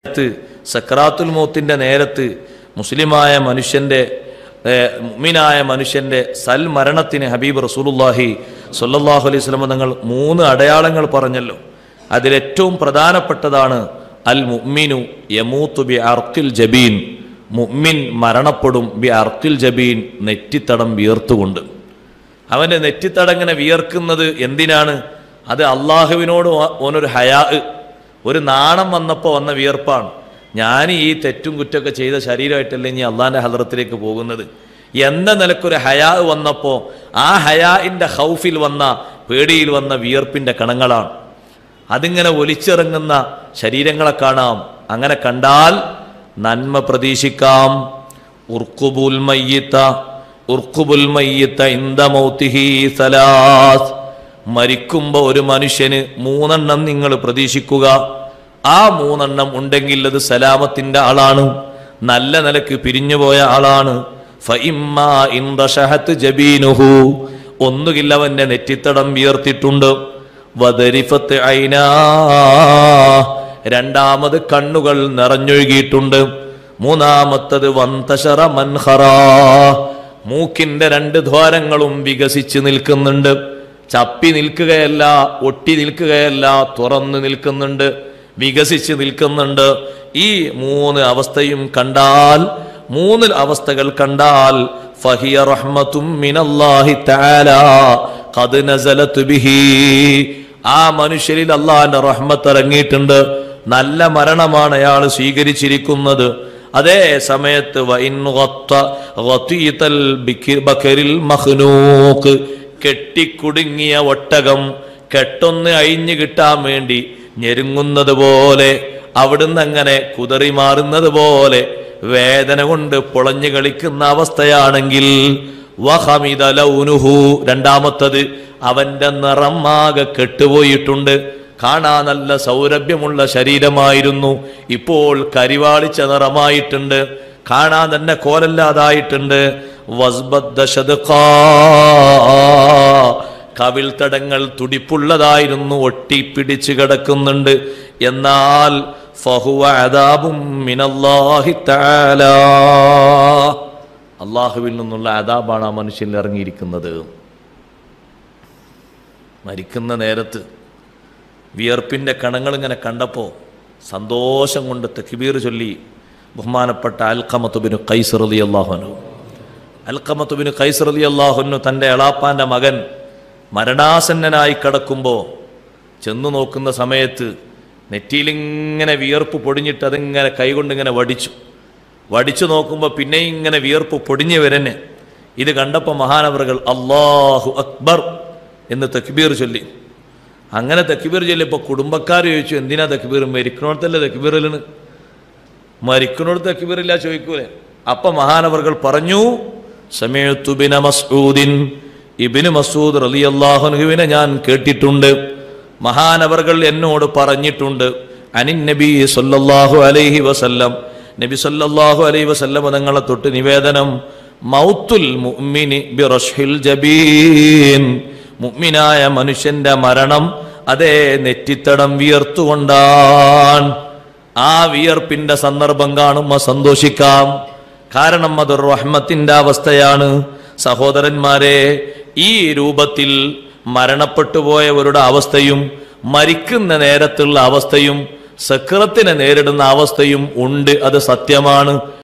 നേരത്ത് സക്രാത്തുൽ മൗത്തിന്റെ നേരത്ത് മുസ്ലിമായ മനുഷ്യന്റെ ഏർ, മുഅ്മിനായ മനുഷ്യന്റെ സൽമരണത്തിന് ഹബീബ് റസൂലുള്ളാഹി സ്വല്ലല്ലാഹു അലൈഹി വസല്ലം തങ്ങൾ മൂന്ന് അടയാളങ്ങൾ പറഞ്ഞല്ലോ അതിലേറ്റവും പ്രധാനപ്പെട്ടതാണ് അൽ മുഅ്മിനു യമൂത്തു ബി അർക്കിൽ ജബീൻ മുഅ്മിൻ മരണപ്പെടും ബി അർക്കിൽ ജബീൻ നെറ്റിത്തടം വിയർത്തുകൊണ്ട് അവന്റെ നെറ്റിത്തടങ്ങനെ വിയർക്കുന്നത് എന്തിനാണ് അത് അള്ളാഹുവിനോട് ഓ- ഓനൊരു ഹയാ ഒരു നാണം വന്നപ്പോൾ വന്ന വിയർപ്പാണ് ഞാൻ ഈ തെറ്റും കുറ്റമൊക്കെ ചെയ്ത ശരീരമായിട്ടല്ലേ ഇനി അള്ളാഹിന്റെ ഹലറത്തിലേക്ക് പോകുന്നത് എന്ന നിലക്കൊരു ഹയാ വന്നപ്പോൾ ആ ഹയാഇന്റെ ഹൗഫിൽ വന്ന പേടിയിൽ വന്ന വിയർപ്പിന്റെ കണങ്ങളാണ് അതിങ്ങനെ ഒലിച്ചിറങ്ങുന്ന ശരീരങ്ങളെ കാണാം അങ്ങനെ കണ്ടാൽ നന്മ പ്രതീക്ഷിക്കാം ഉർക്കുബുൽ മയ്യിത്ത ഉർക്കുബുൽ മയ്യിത്ത ഇന്ദ മൗത്തിഹി സലാസ് മരിക്കുമ്പോ ഒരു മനുഷ്യന് മൂന്നെണ്ണം നിങ്ങൾ പ്രതീക്ഷിക്കുക ആ മൂന്നെണ്ണം ഉണ്ടെങ്കിൽ അത് സലാമത്തിന്റെ ആളാണ് നല്ല നിലക്ക് പിരിഞ്ഞുപോയ ആളാണ് ഫഇമ്മാ ഇൻ റശഹത്ത് ജബീനുഹു ഒന്നുകിൽ അവന്റെ നെറ്റിത്തടം വിയർത്തിട്ടുണ്ട് വദരിഫത്ത് ഐനാ രണ്ടാമത് കണ്ണുകൾ നിറഞ്ഞൊഴുകിയിട്ടുണ്ട് മൂന്നാമത്തത് വന്തശറ മൻഹറാ മൂക്കിന്റെ രണ്ട് ദ്വാരങ്ങളും വികസിച്ച് നിൽക്കുന്നുണ്ട് ചപ്പി നിൽക്കുകയല്ല ഒട്ടി നിൽക്കുകയല്ല തുറന്നു നിൽക്കുന്നുണ്ട് വികസിച്ച് നിൽക്കുന്നുണ്ട് ഈ മൂന്ന് അവസ്ഥയും കണ്ടാൽ മൂന്ന് അവസ്ഥകൾ കണ്ടാൽ ഫഹിയ റഹ്മത്തും മിനല്ലാഹി തആല ഖദ് നസലത് ബിഹി ആ മനുഷ്യരിൽ അള്ളാഹിന്റെ റഹ്മത്ത് ഇറങ്ങിയിട്ടുണ്ട് നല്ല മരണമാണ് അയാൾ സ്വീകരിച്ചിരിക്കുന്നത് അതേ സമയത്ത് വഇൻ ഗത്ത ഗതീതൽ ബിക്കി- ബക്കരിൽ മഖ്നൂഖ് കെട്ടിക്കുടുങ്ങിയ ഒട്ടകം കെട്ടൊന്ന് അഴിഞ്ഞു കിട്ടാൻ വേണ്ടി ഞെരുങ്ങുന്നത് പോലെ അവിടുന്ന് അങ്ങനെ കുതറി മാറുന്നത് പോലെ വേദന കൊണ്ട് പൊളഞ്ഞു കളിക്കുന്ന അവസ്ഥയാണെങ്കിൽ വഹമിദ ലൗനുഹു രണ്ടാമത്തത് അവന്റെ നിറം ആകെ കെട്ടുപോയിട്ടുണ്ട് കാണാൻ നല്ല സൗരഭ്യമുള്ള ശരീരമായിരുന്നു ഇപ്പോൾ കരിവാളിച്ച നിറമായിട്ടുണ്ട് കാണാൻ തന്നെ കോലല്ലാതായിട്ടുണ്ട് വസ്ബദ്ദ ശദ്ഖാ. കവിൾത്തടങ്ങൾ തുടിപ്പുള്ളതായിരുന്നു ഒട്ടിപ്പിടിച്ച് കിടക്കുന്നുണ്ട് എന്നാൽ ഫഹുവ അദാബും മിനല്ലാഹി തആല അള്ളാഹുവിൽ നിന്നുള്ള അദാബാണ് ആ മനുഷ്യനിൽ ഇറങ്ങിയിരിക്കുന്നത് മരിക്കുന്ന നേരത്ത് വിയർപ്പിൻ്റെ കണങ്ങൾ ഇങ്ങനെ കണ്ടപ്പോൾ സന്തോഷം കൊണ്ട് തക്ബീർ ചൊല്ലി ബഹുമാനപ്പെട്ട അൽക്കമത്തുബിന് കൈസർ അലി അള്ളാഹുനു അൽക്കമത്തുബിന് കൈസർ അലി അള്ളാഹുനു തൻ്റെ എളാപ്പാൻ്റെ മകൻ മരണാസന്നനായി കിടക്കുമ്പോൾ ചെന്നു നോക്കുന്ന സമയത്ത് നെറ്റിയിലിങ്ങനെ വിയർപ്പ് പൊടിഞ്ഞിട്ട് അതിങ്ങനെ കൈകൊണ്ടിങ്ങനെ വടിച്ചു വടിച്ചു നോക്കുമ്പോൾ പിന്നെയും ഇങ്ങനെ വിയർപ്പ് പൊടിഞ്ഞു വരന്നെ ഇത് കണ്ടപ്പോൾ മഹാനവറുകൾ അള്ളാഹു അക്ബർ എന്ന് തക്ബീർ ചൊല്ലി അങ്ങനെ തക്ബീർ ചൊല്ലിയപ്പോൾ കുടുംബക്കാർ ചോദിച്ചു എന്തിനാ തക്ബീർ മരിക്കണോടത്തല്ലേ തക്ബീറിലാണ് മരിക്കണോടത്ത് തക്ബീറില്ല ചോദിക്കൂലേ അപ്പൊ മഹാനവറുകൾ പറഞ്ഞു സമയത്തു ബിന മസ്ഊദിൻ ഇബിന് മസൂദ് റളിയല്ലാഹുവിനെ ഞാൻ കേട്ടിട്ടുണ്ട് മഹാനവറുകൾ എന്നോട് പറഞ്ഞിട്ടുണ്ട് അനിൻ നബി സല്ലല്ലാഹു അലൈഹി വസല്ലം നബി സല്ലല്ലാഹു അലൈഹി വസല്ലം തങ്ങളെ തൊട്ട് നിവേദനം മൗത്തുൽ മുഅ്മിനി ബിറഷ്ഹിൽ ജബീൻ മുഅ്മിനായ മനുഷ്യന്റെ മരണം അതേ നെറ്റിത്തടം വിയർത്തുകൊണ്ടാണ് ആ വിയർപ്പിന്റെ സന്ദർഭം കാണുമ്പോൾ സന്തോഷിക്കാം കാരണം അതൊരു റഹ്മത്തിന്റെ അവസ്ഥയാണ് സഹോദരന്മാരെ ഈ രൂപത്തിൽ മരണപ്പെട്ടു പോയവരുടെ അവസ്ഥയും മരിക്കുന്ന നേരത്തുള്ള അവസ്ഥയും സക്രത്തിനെ നേരിടുന്ന അവസ്ഥയും ഉണ്ട് അത് സത്യമാണ്